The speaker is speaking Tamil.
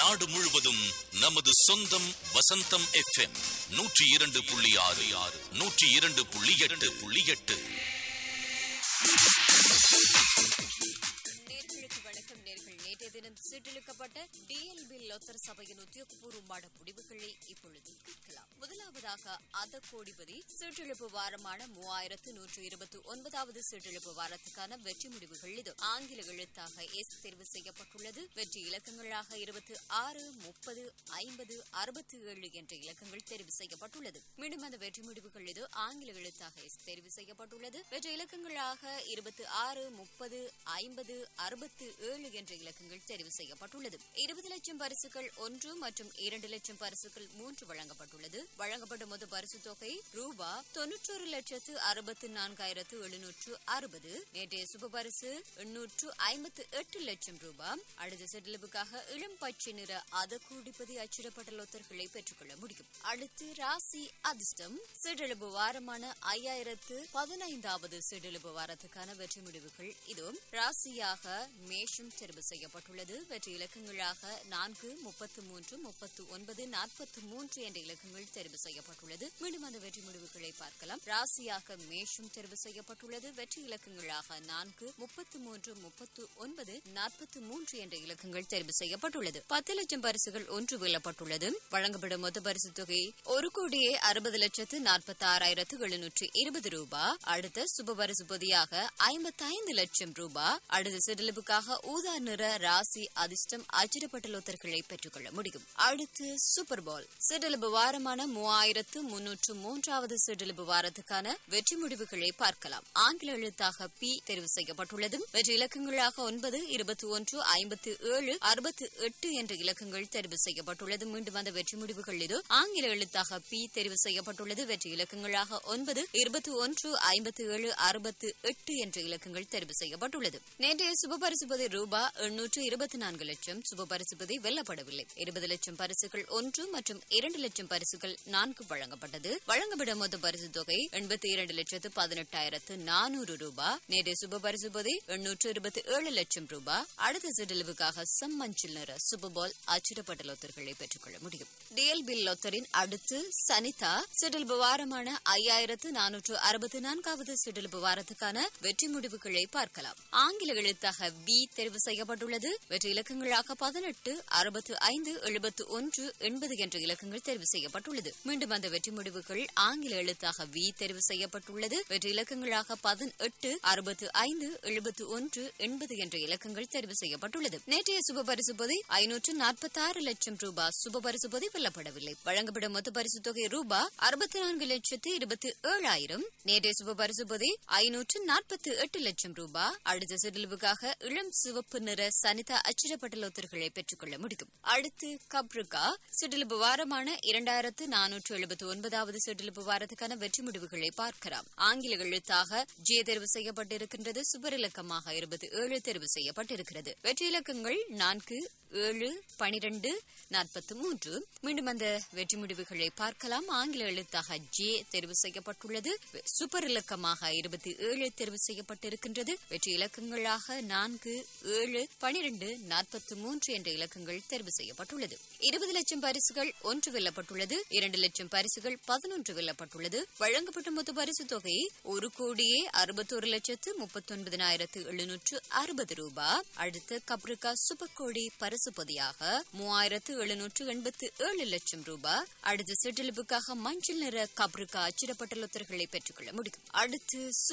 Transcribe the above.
நாடு முழுவதும் நமது சொந்தம் வசந்தம் எஃப்எம் நூற்றி இரண்டு புள்ளி ஆறு ஆறு நூற்றி இரண்டு புள்ளி எட்டு புள்ளி எட்டு நேர்களுக்கு வணக்கம் நேர்கள் நேற்றைய தினம் சீட்டெழுக்கப்பட்ட டிஎல்பி லொத்தர் சபையின் உத்தியோகபூர்வமான முடிவுகளை இப்பொழுது கேட்கலாம் முதலாவதாக அத கோடிபதி சீட்டெழுப்பு வாரமான மூவாயிரத்து நூற்று இருபத்தி ஒன்பதாவது சீட்டெழுப்பு வாரத்துக்கான வெற்றி முடிவுகள் இது ஆங்கில எழுத்தாக எஸ் தேர்வு செய்யப்பட்டுள்ளது வெற்றி இலக்கங்களாக இருபத்தி ஆறு முப்பது ஐம்பது அறுபத்தி ஏழு என்ற இலக்கங்கள் தெரிவு செய்யப்பட்டுள்ளது மீண்டும் அந்த வெற்றி முடிவுகள் இது ஆங்கில எழுத்தாக எஸ் தெரிவு செய்யப்பட்டுள்ளது வெற்றி இலக்கங்களாக இருபத்தி ஆறு முப்பது ஐம்பது அறுபத்து ஏழு என்ற இலக்கங்கள் தெரிவு செய்யப்பட்டுள்ளது இருபது லட்சம் பரிசுகள் ஒன்று மற்றும் இரண்டு லட்சம் பரிசுகள் மூன்று வழங்கப்பட்டுள்ளது வழங்கப்பட்ட மொத்த பரிசு தொகை ரூபா தொன்னூற்றொரு லட்சத்து அறுபத்து நான்காயிரத்து எழுநூற்று அறுபது நேற்றைய சுப பரிசு எண்ணூற்று ஐம்பத்து எட்டு லட்சம் ரூபாய் அடுத்த செட்டிலுக்காக இளம் பச்சை நிற அத கூடிப்பதி அச்சிடப்பட்ட லொத்தர்களை பெற்றுக்கொள்ள முடியும் அடுத்து ராசி அதிர்ஷ்டம் சிறிலபு வாரமான ஐயாயிரத்து பதினைந்தாவது சிறிலபு வாரத்துக்கான வெற்றி முடிவுகள் இது ராசியாக மேஷம் தெரிவு செய்யப்பட்டுள்ளது வெற்றி இலக்கங்களாக நான்கு முப்பத்து மூன்று முப்பத்து ஒன்பது நாற்பத்து மூன்று என்ற இலக்கங்கள் தெரிவு செய்யப்பட்டுள்ளது மீண்டும் அந்த வெற்றி முடிவுகளை பார்க்கலாம் ராசியாக மேஷம் தெரிவு செய்யப்பட்டுள்ளது வெற்றி இலக்கங்களாக நான்கு முப்பத்து மூன்று முப்பத்து ஒன்பது நாற்பத்து மூன்று என்ற இலக்கங்கள் தெரிவு செய்யப்பட்டுள்ளது பத்து லட்சம் பரிசுகள் ஒன்று வெல்லப்பட்டுள்ளது வழங்கப்படும் மொத்த பரிசு தொகை ஒரு கோடியே அறுபது லட்சத்து நாற்பத்தி ஆறாயிரத்து எழுநூற்று இருபது ரூபாய் அடுத்த சுப பரிசு பொதியாக ஐம்பத்தைந்து லட்சம் ரூபாய் அடுத்த சிறிலுக்காக ஊதா நிற ராசி அதிர்ஷ்டம் அச்சிடப்பட்ட லோத்தர்களை பெற்றுக்கொள்ள முடியும் அடுத்து சூப்பர் பால் சிறிலபு வாரமான மூவாயிரத்து முன்னூற்று மூன்றாவது சிறிலபு வாரத்துக்கான வெற்றி முடிவுகளை பார்க்கலாம் ஆங்கில எழுத்தாக பி தெரிவு செய்யப்பட்டுள்ளது வெற்றி இலக்கங்களாக ஒன்பது இருபத்தி ஒன்று ஐம்பத்து ஏழு அறுபத்து எட்டு என்ற இலக்கங்கள் தெரிவு செய்யப்பட்டுள்ளது மீண்டும் அந்த வெற்றி முடிவுகள் இது ஆங்கில எழுத்தாக பி தெரிவு செய்யப்பட்டுள்ளது வெற்றி இலக்கங்களாக ஒன்பது இருபத்தி ஒன்று ஐம்பத்து ஏழு அறுபத்து எட்டு என்ற இலக்கங்கள் தெரிவு செய்யப்பட்டுள்ளது நேற்றைய சுபபரிசுபதி ரூபா எண்ணூற்று இருபத்தி நான்கு லட்சம் சுபபரிசுபதி வெல்லப்படவில்லை இருபது லட்சம் பரிசுகள் ஒன்று மற்றும் இரண்டு லட்சம் பரிசுகள் நான்கு வழங்கப்பட்டது வழங்கப்படும் மொத்த பரிசு தொகை எண்பத்தி இரண்டு லட்சத்து பதினெட்டாயிரத்து நானூறு ரூபாய் நேற்றைய சுபபரிசுபதி எண்ணூற்று இருபத்தி ஏழு லட்சம் ரூபாய் அடுத்த சிடிலுவுக்காக செம்மஞ்சள் நிற சுபபால் அச்சிடப்பட்ட லொத்தர்களை பெற்றுக்கொள்ள முடியும் டிஎல்பி லொத்தரின் அடுத்து சனிதா சிடில்பு வாரமான ஐயாயிரத்து நானூற்று அறுபத்தி நான்காவது சிடில்பு வாரத்துக்கான வெற்றி முடிவுகளை பார்க்கலாம் ஆங்கில எழுத்தாக பி தெரிவு செய்யப்பட்டுள்ளது வெற்றி இலக்கங்களாக பதினெட்டு அறுபத்து ஐந்து எழுபத்து ஒன்று எண்பது என்ற இலக்கங்கள் தெரிவு செய்யப்பட்டுள்ளது மீண்டும் அந்த வெற்றி முடிவுகள் ஆங்கில எழுத்தாக வி தெரிவு செய்யப்பட்டுள்ளது வெற்றி இலக்கங்களாக பதினெட்டு அறுபத்து ஐந்து எழுபத்து ஒன்று எண்பது என்ற இலக்கங்கள் தெரிவு செய்யப்பட்டுள்ளது நேற்றைய சுப பரிசுபதி ஐநூற்று நாற்பத்தி ஆறு லட்சம் ரூபாய் சுப பரிசுபதி வெல்லப்படவில்லை வழங்கப்படும் மொத்த பரிசு தொகை ரூபாய் அறுபத்தி நான்கு லட்சத்து இருபத்தி ஏழாயிரம் நேற்றைய சுப பரிசுபதி ஐநூற்று நாற்பத்தி எட்டு லட்சம் ரூபாய் அடுத்த சிறிலுவுக்காக இளம் சிவப்பு நிற சனிதா அச்சிடப்பட்ட லோத்தர்களை பெற்றுக்கொள்ள முடியும் அடுத்து கப்ருகா சிடிலுப்பு வாரமான இரண்டாயிரத்து நானூற்று எழுபத்தி ஒன்பதாவது சிடிலுப்பு வாரத்துக்கான வெற்றி முடிவுகளை பார்க்கலாம் ஆங்கில எழுத்தாக ஜே தேர்வு செய்யப்பட்டிருக்கின்றது சுபர் இலக்கமாக இருபத்தி ஏழு தேர்வு செய்யப்பட்டிருக்கிறது வெற்றி இலக்கங்கள் நான்கு ஏழு பனிரெண்டு நாற்பத்தி மூன்று மீண்டும் அந்த வெற்றி முடிவுகளை பார்க்கலாம் ஆங்கில எழுத்தாக ஜே தேர்வு செய்யப்பட்டுள்ளது சூப்பர் இலக்கமாக இருபத்தி ஏழு தேர்வு செய்யப்பட்டிருக்கின்றது வெற்றி இலக்கங்களாக நான்கு ஏழு பனிரெண்டு நாற்பத்தி மூன்று என்ற இலக்கங்கள் தேர்வு செய்யப்பட்டுள்ளது இருபது லட்சம் பரிசுகள் ஒன்று வெல்லப்பட்டுள்ளது இரண்டு லட்சம் பரிசுகள் பதினொன்று வெல்லப்பட்டுள்ளது வழங்கப்பட்ட மொத்த பரிசு தொகை ஒரு கோடியே அறுபத்தோரு லட்சத்து முப்பத்தொன்பதினாயிரத்து எழுநூற்று அறுபது ரூபாய் அடுத்து கப்ரிகா சூப்பர் கோடி பரிசு பொதியாக மூவாயிரத்து எழுநூற்று எண்பத்து ஏழு லட்சம் ரூபாய் அடுத்து சிற்றிலிப்புக்காக மஞ்சள் நிற கப்ரிகா அச்சிடப்பட்ட லொத்தர்களை பெற்றுக்கொள்ள முடியும் அடுத்து